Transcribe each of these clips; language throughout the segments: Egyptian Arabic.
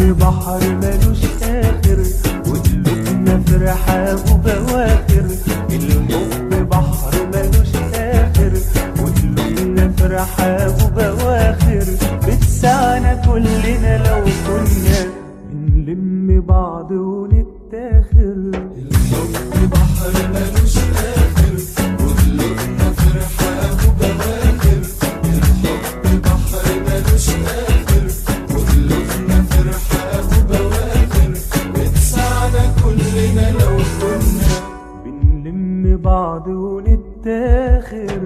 بحر ملوش آخر وقلوبنا في رحاب وبواخر الحب بحر ملوش آخر وقلوبنا في رحاب وبواخر بتسعنا كلنا لو كنا بنلم بعض ونتاخر الحب بحر ملوش آخر وقلوبنا في رحاب وبواخر الحب بحر ملوش آخر وقلوبنا في رحاب وبواخر بتسعنا كلنا لو كنا بنلم بعض ونتاخر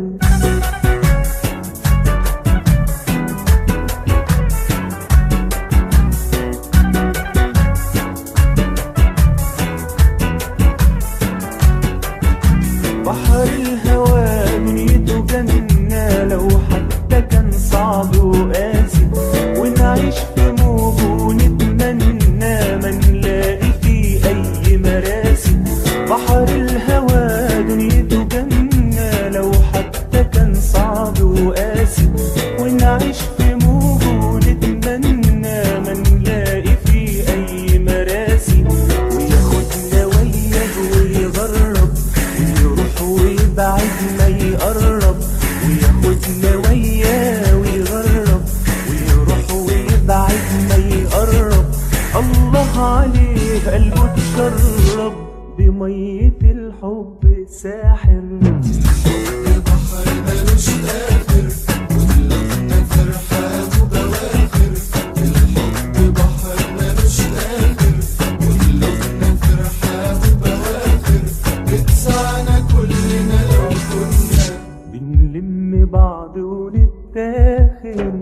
بحر الهوى دنيته جنة لو حتى كان صعب وقاسي ونعيش في موجه ونتمنى ما نلاقي فيه أي مراسي بحر الهوى دنيته جنة لو حتى كان صعب وقاسي ونعيش في موجه ونتمنى ما نلاقي فيه أي مراسي وياخدنا وياه ويغرب ويروح ويبعد ما يقرب وياخدنا وياه ويغرب ويروح ويبعد ما يقرب الله عليه قلبه اتشرب بمية الحب ساحر البحر ملوش آخر وقلوبنا في رحاب وبواخر الحب بحر ملوش آخر وقلوبنا في رحاب وبواخر بتسعنا كلنا لو كنا بنلم بعض ونتاخر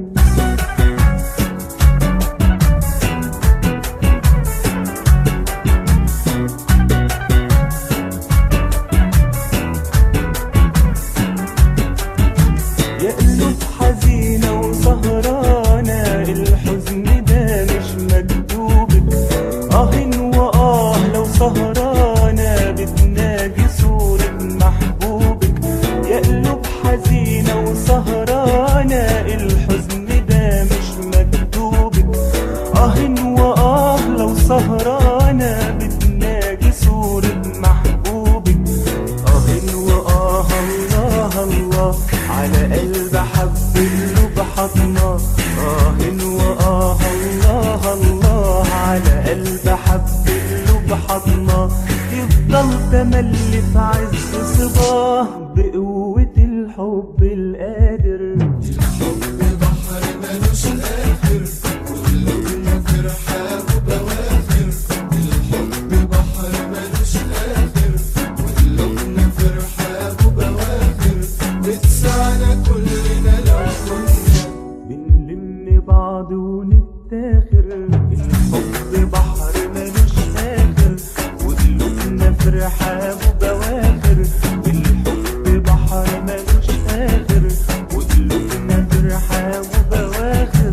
يا قلوب حزينة وسهرانة الحزن ده مش مكتوبك آه وآه لو سهرانة بتناجي صورة محبوبك يا قلوب حزينة وسهرانة الحزن ده مش مكتوبك آه وآه لو سهرانة بتناجي صورة محبوبك آه وآه الله الله على قلب حب اللي بحضنا آه وآه الله الله على قلب حب اللي بحضنا يفضل تملي في عز صباه بقوة الحب القادر الحب بحر ملوش آخر وقلوبنا في رحاب وبواخر الحب بحر ملوش آخر وقلوبنا في رحاب وبواخر بتسعنا كلنا لو كنا بنلم بعض ونتاخر الحب بحر ملوش آخر وقلوبنا في رحاب وبواخر الحب بحر ملوش آخر وقلوبنا في رحاب وبواخر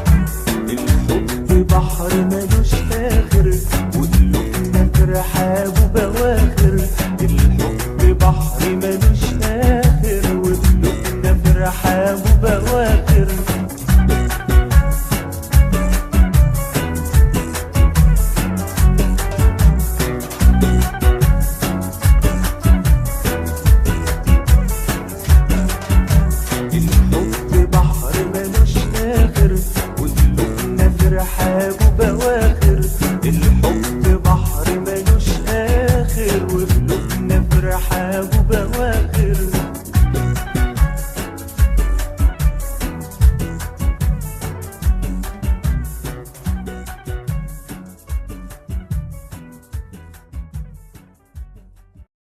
الحب بحر ملوش آخر وقلوبنا في رحاب